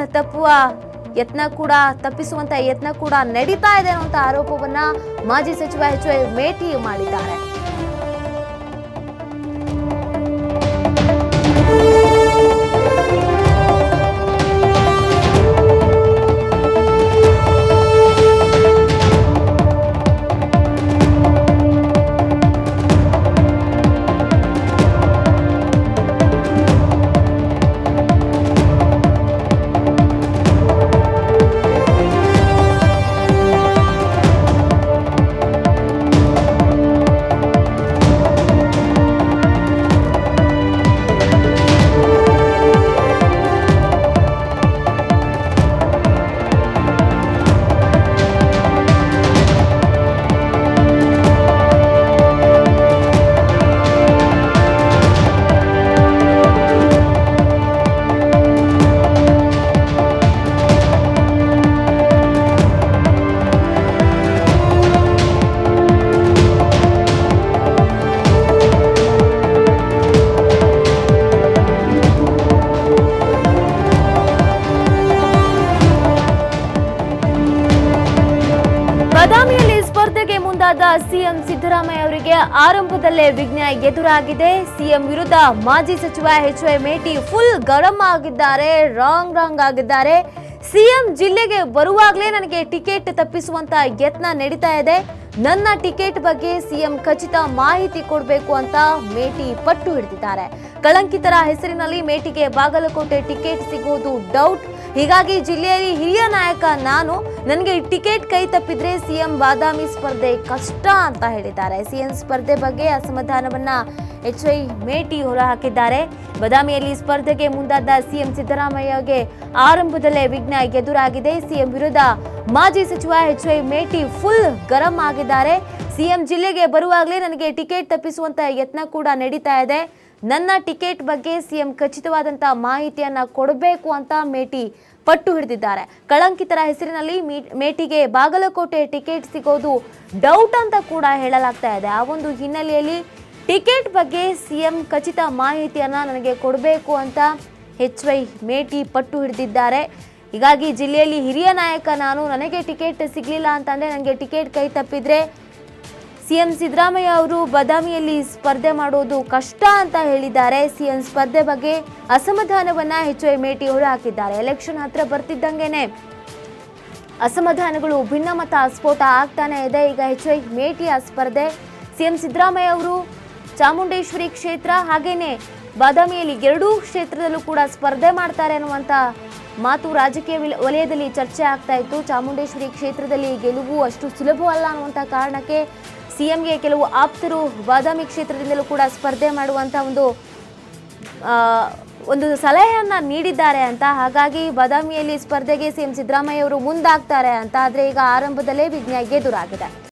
ತಪ್ಪುವ ಯತ್ನ ಕೂಡ ತಪ್ಪಿಸುವಂತ ಯತ್ನ ಕೂಡ ನಡೀತಾ ಇದೆ ಅನ್ನುವಂತ ಆರೋಪವನ್ನ ಮಾಜಿ ಸಚಿವ ಎಚ್ ವೈ ಮೇಟಿ ಮಾಡಿದ್ದಾರೆ ಬದಾಮಿಯಲ್ಲಿ ಸ್ಪರ್ಧೆಗೆ ಮುಂದಾದ ಸಿಎಂ ಸಿದ್ದರಾಮಯ್ಯ ಅವರಿಗೆ ಆರಂಭದಲ್ಲೇ ವಿಘ್ನ ಎದುರಾಗಿದೆ ಸಿಎಂ ವಿರುದ್ಧ ಮಾಜಿ ಸಚಿವ ಎಚ್ ವೈ ಮೇಟಿ ಫುಲ್ ಗರಂ ಆಗಿದ್ದಾರೆ ರಾಂಗ್ ರಾಂಗ್ ಆಗಿದ್ದಾರೆ ಸಿಎಂ ಜಿಲ್ಲೆಗೆ ಬರುವಾಗಲೇ ನನಗೆ ಟಿಕೆಟ್ ತಪ್ಪಿಸುವಂತ ಯತ್ನ ನಡೀತಾ ಇದೆ ನನ್ನ ಟಿಕೆಟ್ ಬಗ್ಗೆ ಸಿಎಂ ಖಚಿತ ಮಾಹಿತಿ ಕೊಡಬೇಕು ಅಂತ ಮೇಟಿ ಪಟ್ಟು ಹಿಡಿದಿದ್ದಾರೆ ಕಳಂಕಿತರ ಹೆಸರಿನಲ್ಲಿ ಮೇಟಿಗೆ ಬಾಗಲಕೋಟೆ ಟಿಕೆಟ್ ಸಿಗೋದು ಡೌಟ್ ಹೀಗಾಗಿ ಜಿಲ್ಲೆಯಲ್ಲಿ ಹಿರಿಯ ನಾಯಕ ನಾನು ನನಗೆ ಟಿಕೆಟ್ ಕೈ ತಪ್ಪಿದ್ರೆ ಸಿಎಂ ಬಾದಾಮಿ ಸ್ಪರ್ಧೆ ಕಷ್ಟ ಅಂತ ಹೇಳಿದ್ದಾರೆ ಸಿಎಂ ಸ್ಪರ್ಧೆ ಬಗ್ಗೆ ಅಸಮಾಧಾನವನ್ನ ಎಚ್ ವೈ ಮೇಟಿ ಹೊರಹಾಕಿದ್ದಾರೆ ಬದಾಮಿಯಲ್ಲಿ ಸ್ಪರ್ಧೆಗೆ ಮುಂದಾದ ಸಿಎಂ ಸಿದ್ದರಾಮಯ್ಯಗೆ ಆರಂಭದಲ್ಲೇ ವಿಘ್ನ ಎದುರಾಗಿದೆ ಸಿಎಂ ವಿರುದ್ಧ ಮಾಜಿ ಸಚಿವ ಎಚ್ ವೈ ಮೇಟಿ ಫುಲ್ ಗರಂ ಆಗಿದ್ದಾರೆ ಸಿಎಂ ಜಿಲ್ಲೆಗೆ ಬರುವಾಗಲೇ ನನಗೆ ಟಿಕೆಟ್ ತಪ್ಪಿಸುವಂತ ಯತ್ನ ಕೂಡ ನಡೀತಾ ಇದೆ ನನ್ನ ಟಿಕೆಟ್ ಬಗ್ಗೆ ಸಿಎಂ ಖಚಿತವಾದಂತ ಮಾಹಿತಿಯನ್ನ ಕೊಡಬೇಕು ಅಂತ ಮೇಟಿ ಪಟ್ಟು ಹಿಡಿದಿದ್ದಾರೆ ಕಳಂಕಿತರ ಹೆಸರಿನಲ್ಲಿ ಮೀ- ಮೇಟಿಗೆ ಬಾಗಲಕೋಟೆ ಟಿಕೆಟ್ ಸಿಗೋದು ಡೌಟ್ ಅಂತ ಕೂಡ ಹೇಳಲಾಗ್ತಾ ಇದೆ ಆ ಒಂದು ಹಿನ್ನೆಲೆಯಲ್ಲಿ ಟಿಕೆಟ್ ಬಗ್ಗೆ ಸಿಎಂ ಖಚಿತ ಮಾಹಿತಿಯನ್ನ ನನಗೆ ಕೊಡಬೇಕು ಅಂತ ಎಚ್ ವೈ ಮೇಟಿ ಪಟ್ಟು ಹಿಡಿದಿದ್ದಾರೆ ಹೀಗಾಗಿ ಜಿಲ್ಲೆಯಲ್ಲಿ ಹಿರಿಯ ನಾಯಕ ನಾನು ನನಗೆ ಟಿಕೆಟ್ ಸಿಗಲಿಲ್ಲ ಅಂತಂದ್ರೆ ನನಗೆ ಟಿಕೆಟ್ ಕೈ ತಪ್ಪಿದ್ರೆ ಸಿಎಂ ಸಿದ್ದರಾಮಯ್ಯ ಅವರು ಬದಾಮಿಯಲ್ಲಿ ಸ್ಪರ್ಧೆ ಮಾಡೋದು ಕಷ್ಟ ಅಂತ ಹೇಳಿದ್ದಾರೆ ಸಿಎಂ ಸ್ಪರ್ಧೆ ಬಗ್ಗೆ ಅಸಮಾಧಾನವನ್ನ ಎಚ್ ವೈ ಮೇಟಿ ಅವರು ಹಾಕಿದ್ದಾರೆ ಎಲೆಕ್ಷನ್ ಹತ್ರ ಬರ್ತಿದ್ದಂಗೆನೆ ಅಸಮಾಧಾನಗಳು ಭಿನ್ನಮತ ಸ್ಫೋಟ ಆಗ್ತಾನೆ ಇದೆ ಈಗ ಎಚ್ ವೈ ಮೇಟಿಯ ಸ್ಪರ್ಧೆ ಸಿಎಂ ಸಿದ್ದರಾಮಯ್ಯ ಅವರು ಚಾಮುಂಡೇಶ್ವರಿ ಕ್ಷೇತ್ರ ಹಾಗೇನೆ ಬಾದಾಮಿಯಲ್ಲಿ ಎರಡೂ ಕ್ಷೇತ್ರದಲ್ಲೂ ಕೂಡ ಸ್ಪರ್ಧೆ ಮಾಡ್ತಾರೆ ಅನ್ನುವಂಥ ಮಾತು ರಾಜಕೀಯ ವಿಲ- ವಲಯದಲ್ಲಿ ಚರ್ಚೆ ಆಗ್ತಾ ಇತ್ತು ಚಾಮುಂಡೇಶ್ವರಿ ಕ್ಷೇತ್ರದಲ್ಲಿ ಗೆಲುವು ಅಷ್ಟು ಸುಲಭವಲ್ಲ ಅನ್ನುವಂಥ ಕಾರಣಕ್ಕೆ ಸಿಎಂಗೆ ಕೆಲವು ಆಪ್ತರು ಬಾದಾಮಿ ಕ್ಷೇತ್ರದಿಂದಲೂ ಕೂಡ ಸ್ಪರ್ಧೆ ಮಾಡುವಂಥ ಒಂದು ಆ, ಒಂದು ಸಲಹೆಯನ್ನ ನೀಡಿದ್ದಾರೆ ಅಂತ ಹಾಗಾಗಿ ಬಾದಾಮಿಯಲ್ಲಿ ಸ್ಪರ್ಧೆಗೆ ಸಿಎಂ ಸಿದ್ದರಾಮಯ್ಯ ಅವರು ಮುಂದಾಗ್ತಾರೆ ಅಂತ ಆದ್ರೆ ಈಗ ಆರಂಭದಲ್ಲೇ ವಿಘ್ನ ಎದುರಾಗಿದೆ